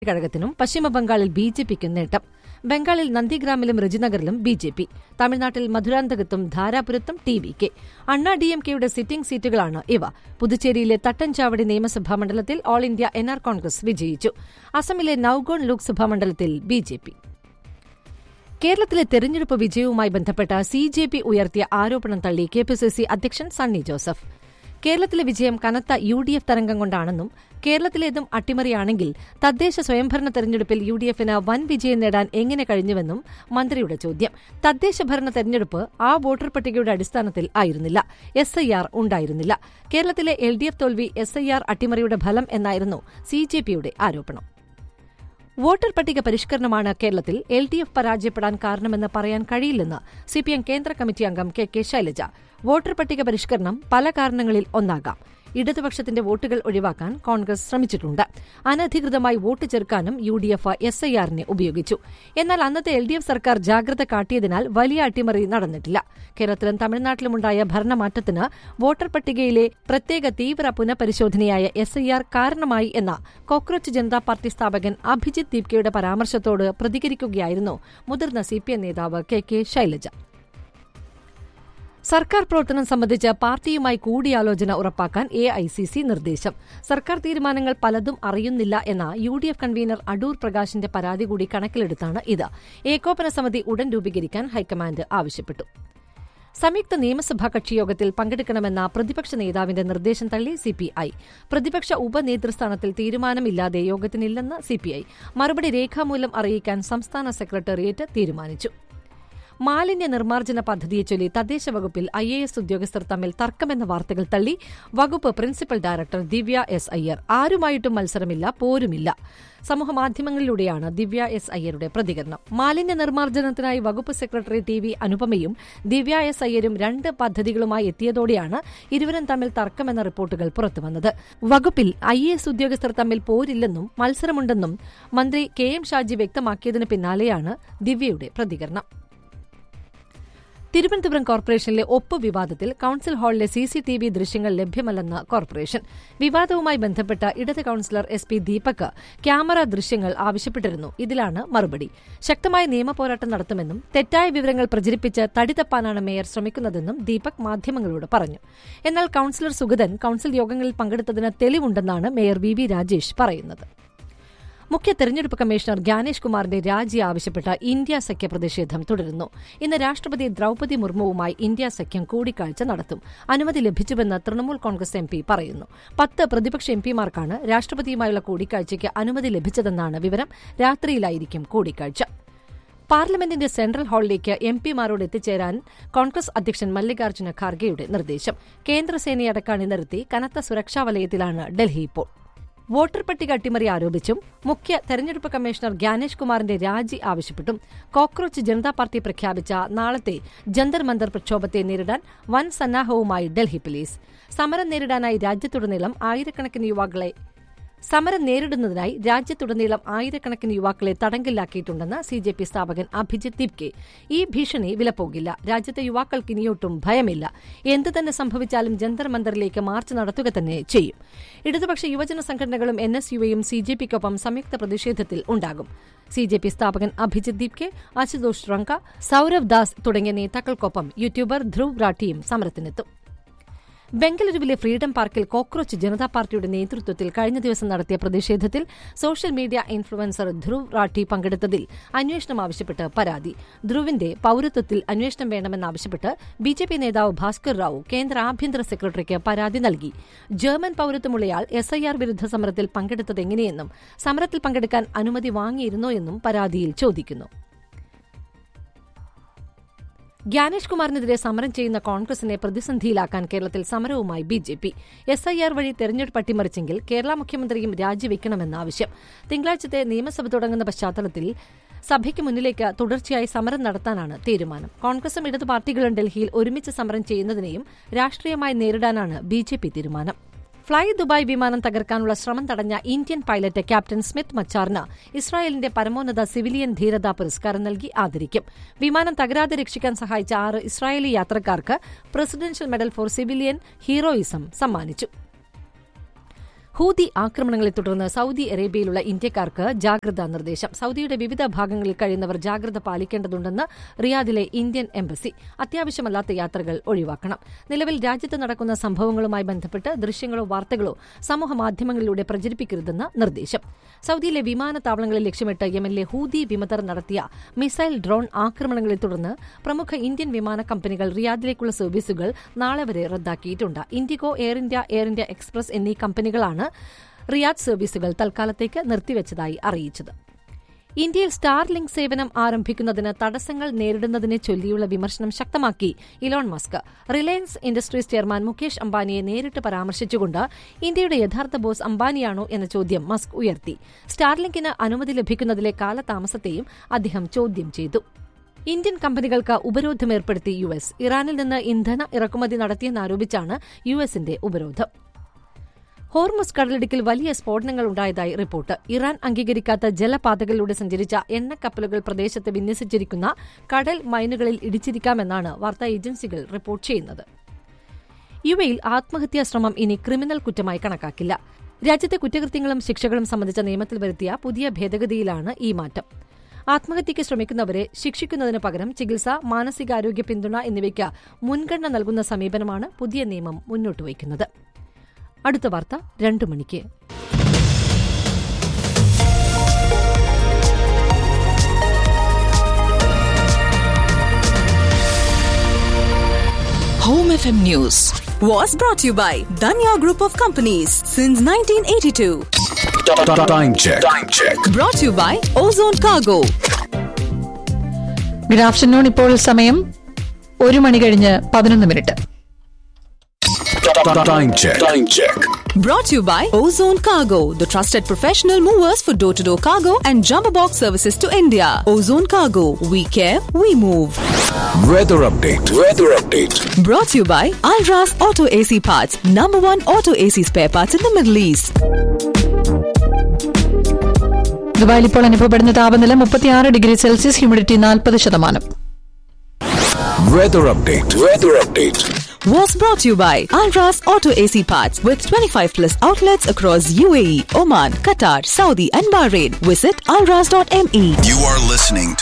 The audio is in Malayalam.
കഴകത്തിനും പശ്ചിമബംഗാളിൽ ബി ജെ പിക്കും നേട്ടം ബംഗാളിൽ നന്ദിഗ്രാമിലും രജിനഗറിലും ബി ജെ പി തമിഴ്നാട്ടിൽ മധുരാന്തകത്തും ധാരാപുരത്തും T V K Anna D M കെയുടെ സിറ്റിംഗ് സീറ്റുകളാണ് ഇവ പുതുച്ചേരിയിലെ തട്ടൻചാവടി നിയമസഭാ മണ്ഡലത്തിൽ all India N R Congress വിജയിച്ചു അസമിലെ നൌഗോൺ ലോക്സഭാ മണ്ഡലത്തിൽ ബി ജെ പി കേരളത്തിലെ തെരഞ്ഞെടുപ്പ് വിജയവുമായി ബന്ധപ്പെട്ട സി ജെ പി ഉയർത്തിയ ആരോപണം തള്ളി കെ പി സി സി അധ്യക്ഷൻ സണ്ണി ജോസഫ് കേരളത്തിലെ വിജയം കനത്ത യു ഡി എഫ് തരംഗം കൊണ്ടാണെന്നും കേരളത്തിലേതും അട്ടിമറിയാണെങ്കിൽ തദ്ദേശ സ്വയംഭരണ തെരഞ്ഞെടുപ്പിൽ യു ഡി എഫിന് വൻ വിജയം നേടാൻ എങ്ങനെ കഴിഞ്ഞുവെന്നും മന്ത്രിയുടെ ചോദ്യം തദ്ദേശ ഭരണ തെരഞ്ഞെടുപ്പ് ആ വോട്ടർ പട്ടികയുടെ അടിസ്ഥാനത്തിൽ ആയിരുന്നില്ല എസ് ഐ ആർ ഉണ്ടായിരുന്നില്ല കേരളത്തിലെ എൽ ഡി എഫ് തോൽവി എസ് ഐ ആർ അട്ടിമറിയുടെ ഫലം എന്നായിരുന്നു സി ജെ പിയുടെ ആരോപണം വോട്ടർ പട്ടിക പരിഷ്കരണമാണ് കേരളത്തിൽ എൽ ഡി എഫ് പരാജയപ്പെടാൻ കാരണമെന്ന് പറയാൻ കഴിയില്ലെന്ന് സിപിഎം കേന്ദ്ര കമ്മിറ്റി അംഗം കെ കെ ശൈലജ വോട്ടർ പട്ടിക പരിഷ്കരണം പല കാരണങ്ങളിൽ ഒന്നാകാം ഇടതുപക്ഷത്തിന്റെ വോട്ടുകൾ ഒഴിവാക്കാൻ കോൺഗ്രസ് ശ്രമിച്ചിട്ടുണ്ട് അനധികൃതമായി വോട്ട് ചേർക്കാനും U D F S I ആറിനെ ഉപയോഗിച്ചു എന്നാൽ അന്നത്തെ എൽ ഡി എഫ് സർക്കാർ ജാഗ്രത കാട്ടിയതിനാൽ വലിയ അട്ടിമറി നടന്നിട്ടില്ല കേരളത്തിലും തമിഴ്നാട്ടിലുമുണ്ടായ ഭരണമാറ്റത്തിന് വോട്ടർ പട്ടികയിലെ പ്രത്യേക തീവ്ര പുനഃപരിശോധനയായ എസ് ഐ ആർ കാരണമായി എന്ന കോക്രോച്ച് ജനതാ പാർട്ടി സ്ഥാപകൻ അഭിജിത് ദീപ്കയുടെ പരാമർശത്തോട് പ്രതികരിക്കുകയായിരുന്നു മുതിർന്ന സിപിഎം നേതാവ് കെ കെ ശൈലജ സർക്കാർ പ്രവർത്തനം സംബന്ധിച്ച് പാർട്ടിയുമായി കൂടിയാലോചന ഉറപ്പാക്കാൻ എ ഐ സി സി നിർദ്ദേശം സർക്കാർ തീരുമാനങ്ങൾ പലതും അറിയുന്നില്ല എന്ന U D F convener Adoor പ്രകാശിന്റെ പരാതി കൂടി കണക്കിലെടുത്താണ് ഇത് ഏകോപന സമിതി ഉടൻ രൂപീകരിക്കാൻ ഹൈക്കമാൻഡ് ആവശ്യപ്പെട്ടു സംയുക്ത നിയമസഭാ കക്ഷിയോഗത്തിൽ പങ്കെടുക്കണമെന്ന പ്രതിപക്ഷ നേതാവിന്റെ നിർദ്ദേശം തള്ളി സിപിഐ പ്രതിപക്ഷ ഉപനേതൃസ്ഥാനത്തിൽ തീരുമാനമില്ലാതെ യോഗത്തിനില്ലെന്ന് സിപിഐ മറുപടി രേഖാമൂലം അറിയിക്കാൻ സംസ്ഥാന സെക്രട്ടേറിയറ്റ് തീരുമാനിച്ചു മാലിന്യ നിർമ്മാർജ്ജന പദ്ധതിയെ ചൊല്ലി തദ്ദേശ വകുപ്പിൽ ഐ എ എസ് ഉദ്യോഗസ്ഥർ തമ്മിൽ തർക്കമെന്ന വാർത്തകൾ തള്ളി വകുപ്പ് principal director Divya S Iyer ആരുമായിട്ടും മത്സരമില്ല പോരുമില്ല സമൂഹമാധ്യമങ്ങളിലൂടെയാണ് ദിവ്യ എസ് അയ്യരുടെ പ്രതികരണം മാലിന്യ നിർമ്മാർജ്ജനത്തിനായി വകുപ്പ് സെക്രട്ടറി ടി വി അനുപമയും ദിവ്യ എസ് അയ്യരും രണ്ട് പദ്ധതികളുമായി എത്തിയതോടെയാണ് ഇരുവരും തമ്മിൽ തർക്കമെന്ന റിപ്പോർട്ടുകൾ പുറത്തുവന്നത് വകുപ്പിൽ ഐ എ എസ് ഉദ്യോഗസ്ഥർ തമ്മിൽ പോരില്ലെന്നും മത്സരമുണ്ടെന്നും മന്ത്രി കെ എം ഷാജി വ്യക്തമാക്കിയതിന് പിന്നാലെയാണ് ദിവ്യയുടെ പ്രതികരണം തിരുവനന്തപുരം കോർപ്പറേഷനിലെ ഒപ്പ് വിവാദത്തിൽ കൌൺസിൽ ഹാളിലെ സി സി ടി വി ദൃശ്യങ്ങൾ ലഭ്യമല്ലെന്ന് കോർപ്പറേഷൻ വിവാദവുമായി ബന്ധപ്പെട്ട ഇടത് councillor S P Deepak camera ദൃശ്യങ്ങൾ ആവശ്യപ്പെട്ടിരുന്നു ഇതിലാണ് മറുപടി ശക്തമായ നിയമപോരാട്ടം നടത്തുമെന്നും തെറ്റായ വിവരങ്ങൾ പ്രചരിപ്പിച്ച് തടി തപ്പാനാണ് മേയർ ശ്രമിക്കുന്നതെന്നും ദീപക് മാധ്യമങ്ങളോട് പറഞ്ഞു എന്നാൽ കൌൺസിലർ സുഗതൻ കൌൺസിൽ യോഗങ്ങളിൽ പങ്കെടുത്തതിന് തെളിവുണ്ടെന്നാണ് മേയർ വി വി രാജേഷ് പറയുന്നത് മുഖ്യ തെരഞ്ഞെടുപ്പ് കമ്മീഷണർ ജ്ഞാനേഷ് കുമാറിന്റെ രാജി ആവശ്യപ്പെട്ട ഇന്ത്യ സഖ്യ പ്രതിഷേധം തുടരുന്നു ഇന്ന് രാഷ്ട്രപതി ദ്രൌപതി മുർമുവുമായി ഇന്ത്യ സഖ്യം കൂടിക്കാഴ്ച നടത്തും അനുമതി ലഭിച്ചുവെന്ന് തൃണമൂൽ കോൺഗ്രസ് എം പറയുന്നു പത്ത് പ്രതിപക്ഷ എംപിമാർക്കാണ് രാഷ്ട്രപതിയുമായുള്ള കൂടിക്കാഴ്ചയ്ക്ക് അനുമതി ലഭിച്ചതെന്നാണ് വിവരം രാത്രിയിലായിരിക്കും കൂടിക്കാഴ്ച പാർലമെന്റിന്റെ സെൻട്രൽ ഹാളിലേക്ക് എം പിമാരോട് എത്തിച്ചേരാൻ കോൺഗ്രസ് അധ്യക്ഷൻ മല്ലികാർജ്ജുന ഖാർഗെയുടെ നിർദ്ദേശം കേന്ദ്രസേനയടക്കം അണിനിരത്തി കനത്ത സുരക്ഷാ വലയത്തിലാണ് ഡൽഹി ഇപ്പോൾ വോട്ടർ പട്ടിക അട്ടിമറി ആരോപിച്ചും മുഖ്യ തെരഞ്ഞെടുപ്പ് കമ്മീഷണർ ജ്ഞാനേഷ് കുമാറിന്റെ രാജി ആവശ്യപ്പെട്ടും കോക്രോച്ച് ജനതാ പാർട്ടി പ്രഖ്യാപിച്ച നാളത്തെ ജന്തർ മന്ദർ പ്രക്ഷോഭത്തെ നേരിടാൻ വൻ സന്നാഹവുമായി ഡൽഹി പോലീസ് സമരം നേരിടാനായി രാജ്യത്തുടനീളം ആയിരക്കണക്കിന് യുവാക്കളെ സമരം നേരിടുന്നതിനായി രാജ്യത്തുടനീളം ആയിരക്കണക്കിന് യുവാക്കളെ തടങ്കലിലാക്കിയിട്ടുണ്ടെന്ന് സി ജെ പി സ്ഥാപകൻ അഭിജിത് ദിപ്കെ ഈ ഭീഷണി വിലപ്പോകില്ല രാജ്യത്തെ യുവാക്കൾക്ക് ഇനിയൊട്ടും ഭയമില്ല എന്തു തന്നെ സംഭവിച്ചാലും ജന്തർ മന്ദറിലേക്ക് മാർച്ച് നടത്തുക തന്നെ ചെയ്യും ഇടതുപക്ഷ യുവജന സംഘടനകളും എൻ എസ് യുവയും സി ജെ പിക്കൊപ്പം സംയുക്ത പ്രതിഷേധത്തിൽ ഉണ്ടാകും സി ജെ പി സ്ഥാപകൻ അഭിജിത് ദീപ്കെ അശുതോഷ് റങ്ക സൌരവ് ദാസ് തുടങ്ങിയ നേതാക്കൾക്കൊപ്പം യൂട്യൂബർ ധ്രുവ് റാഠിയും സമരത്തിനെത്തും ബംഗളൂരുവിലെ ഫ്രീഡം പാർക്കിൽ കോക്രോച്ച് ജനതാ പാർട്ടിയുടെ നേതൃത്വത്തിൽ കഴിഞ്ഞ ദിവസം നടത്തിയ പ്രതിഷേധത്തിൽ social media influencer Dhruv Rathee പങ്കെടുത്തതിൽ അന്വേഷണം ആവശ്യപ്പെട്ട് പരാതി ധ്രുവിന്റെ പൌരത്വത്തിൽ അന്വേഷണം വേണമെന്നാവശ്യപ്പെട്ട് ബി ജെ പി നേതാവ് ഭാസ്കർ റാവു കേന്ദ്ര ആഭ്യന്തര സെക്രട്ടറിക്ക് പരാതി നൽകി ജർമ്മൻ പൌരത്വമുള്ളയാൾ എസ് ഐ ആർ വിരുദ്ധ സമരത്തിൽ പങ്കെടുത്തതെങ്ങനെയെന്നും സമരത്തിൽ പങ്കെടുക്കാൻ അനുമതി വാങ്ങിയിരുന്നോ എന്നും പരാതിയിൽ ചോദിക്കുന്നു ജ്ഞാനേഷ് കുമാറിനെതിരെ സമരം ചെയ്യുന്ന കോൺഗ്രസിനെ പ്രതിസന്ധിയിലാക്കാൻ കേരളത്തിൽ സമരവുമായി B J P S I R വഴി തെരഞ്ഞെടുപ്പ് അട്ടിമറിച്ചെങ്കിൽ കേരള മുഖ്യമന്ത്രിയും രാജിവെക്കണമെന്ന ആവശ്യം തിങ്കളാഴ്ചത്തെ നിയമസഭ തുടങ്ങുന്ന പശ്ചാത്തലത്തിൽ സഭയ്ക്ക് മുന്നിലേക്ക് തുടർച്ചയായി സമരം നടത്താനാണ് തീരുമാനം കോൺഗ്രസും ഇടതു പാർട്ടികളും ഡൽഹിയിൽ ഒരുമിച്ച് സമരം ചെയ്യുന്നതിനെയും രാഷ്ട്രീയമായി നേരിടാനാണ് ബി ജെ പി തീരുമാനം ഫ്ളൈ ദുബായ് വിമാനം തകർക്കാനുള്ള ശ്രമം തടഞ്ഞ ഇന്ത്യൻ പൈലറ്റ് ക്യാപ്റ്റൻ സ്മിത്ത് മച്ചാറിന് ഇസ്രായേലിന്റെ പരമോന്നത സിവിലിയൻ ധീരതാ പുരസ്കാരം നൽകി ആദരിക്കും വിമാനം തകരാതെ രക്ഷിക്കാൻ സഹായിച്ച ആറ് ഇസ്രായേലി യാത്രക്കാർക്ക് presidential medal for civilian heroism സമ്മാനിച്ചു ഹൂതി ആക്രമണങ്ങളെ തുടർന്ന് സൌദി അറേബ്യയിലുള്ള ഇന്ത്യക്കാർക്ക് ജാഗ്രതാ നിർദ്ദേശം സൌദിയുടെ വിവിധ ഭാഗങ്ങളിൽ കഴിയുന്നവർ ജാഗ്രത പാലിക്കേണ്ടതുണ്ടെന്ന് റിയാദിലെ ഇന്ത്യൻ എംബസി അത്യാവശ്യമല്ലാത്ത യാത്രകൾ ഒഴിവാക്കണം നിലവിൽ രാജ്യത്ത് നടക്കുന്ന സംഭവങ്ങളുമായി ബന്ധപ്പെട്ട് ദൃശ്യങ്ങളോ വാർത്തകളോ സമൂഹമാധ്യമങ്ങളിലൂടെ പ്രചരിപ്പിക്കരുതെന്ന് നിർദ്ദേശം സൌദിയിലെ വിമാനത്താവളങ്ങളിൽ ലക്ഷ്യമിട്ട് യമനിലെ ഹൂതി വിമതർ നടത്തിയ മിസൈൽ ഡ്രോൺ ആക്രമണങ്ങളെ തുടർന്ന് പ്രമുഖ ഇന്ത്യൻ വിമാന കമ്പനികൾ റിയാദിലേക്കുള്ള സർവീസുകൾ നാളെ വരെ റദ്ദാക്കിയിട്ടുണ്ട് IndiGo Air India Air India Express എന്നീ കമ്പനികളാണ് റിയാദ് സർവീസുകൾ തൽക്കാലത്തേക്ക് നിർത്തിവച്ചതായി അറിയിച്ചത് ഇന്ത്യയിൽ സ്റ്റാർലിങ്ക് സേവനം ആരംഭിക്കുന്നതിന് തടസ്സങ്ങൾ നേരിടുന്നതിനെ ചൊല്ലിയുള്ള വിമർശനം ശക്തമാക്കി Elon Musk Reliance Industries chairman Mukesh അംബാനിയെ നേരിട്ട് പരാമർശിച്ചുകൊണ്ട് ഇന്ത്യയുടെ യഥാർത്ഥ ബോസ് അംബാനിയാണോ എന്ന ചോദ്യം മസ്ക് ഉയർത്തി സ്റ്റാർലിങ്കിന് അനുമതി ലഭിക്കുന്നതിലെ കാലതാമസത്തെയും അദ്ദേഹം ചോദ്യം ചെയ്തു ഇന്ത്യൻ കമ്പനികൾക്ക് ഉപരോധം ഏർപ്പെടുത്തി യു എസ് ഇറാനിൽ നിന്ന് ഇന്ധന ഇറക്കുമതി നടത്തിയെന്നാരോപിച്ചാണ് യു എസിന്റെ ഉപരോധം ഹോർമുസ് കടലിടുക്കിൽ വലിയ സ്ഫോടനങ്ങൾ ഉണ്ടായതായി റിപ്പോർട്ട് ഇറാൻ അംഗീകരിക്കാത്ത ജലപാതകളിലൂടെ സഞ്ചരിച്ച എണ്ണക്കപ്പലുകൾ പ്രദേശത്ത് വിന്യസിച്ചിരിക്കുന്ന കടൽ മൈനുകളിൽ ഇടിച്ചിരിക്കാമെന്നാണ് വാർത്താ ഏജൻസികൾ റിപ്പോർട്ട് ചെയ്യുന്നത് യുഎയിൽ ആത്മഹത്യാ ശ്രമം ഇനി ക്രിമിനൽ കുറ്റമായി കണക്കാക്കില്ല രാജ്യത്തെ കുറ്റകൃത്യങ്ങളും ശിക്ഷകളും സംബന്ധിച്ച നിയമത്തിൽ വരുത്തിയ പുതിയ ഭേദഗതിയിലാണ് ഈ മാറ്റം ആത്മഹത്യയ്ക്ക് ശ്രമിക്കുന്നവരെ ശിക്ഷിക്കുന്നതിന് പകരം ചികിത്സ മാനസികാരോഗ്യ പിന്തുണ എന്നിവയ്ക്ക് മുൻഗണന നൽകുന്ന സമീപനമാണ് പുതിയ നിയമം മുന്നോട്ടുവയ്ക്കുന്നത് അടുത്ത വാർത്ത രണ്ടു മണിക്ക് Home FM News was brought to you by Danya Group of Companies since 1982. Time check. Time check. Brought to you by Ozone Cargo. Good afternoon ഇപ്പോൾ സമയം ഒരു മണി കഴിഞ്ഞ് പതിനൊന്ന് minute Time check. Time check. Brought to you by Ozone Cargo, the trusted professional movers for door to door cargo and jumbo box services to India. Ozone Cargo, we care, we move. Weather update. Weather update. Brought to you by Alras Auto AC Parts, number one auto AC spare parts in the Middle East. ദുബായിൽ ഇപ്പോൾ അനുഭവപ്പെടുന്ന താപനില മുപ്പത്തിയാറ് ഡിഗ്രി സെൽഷ്യസ് ഹ്യൂമിഡിറ്റി നാൽപ്പത് ശതമാനം Weather update. Weather update. was brought to you by Alras Auto AC Parts with 25 plus outlets across UAE, Oman, Qatar, Saudi, and Bahrain. Visit alras.me. You are listening to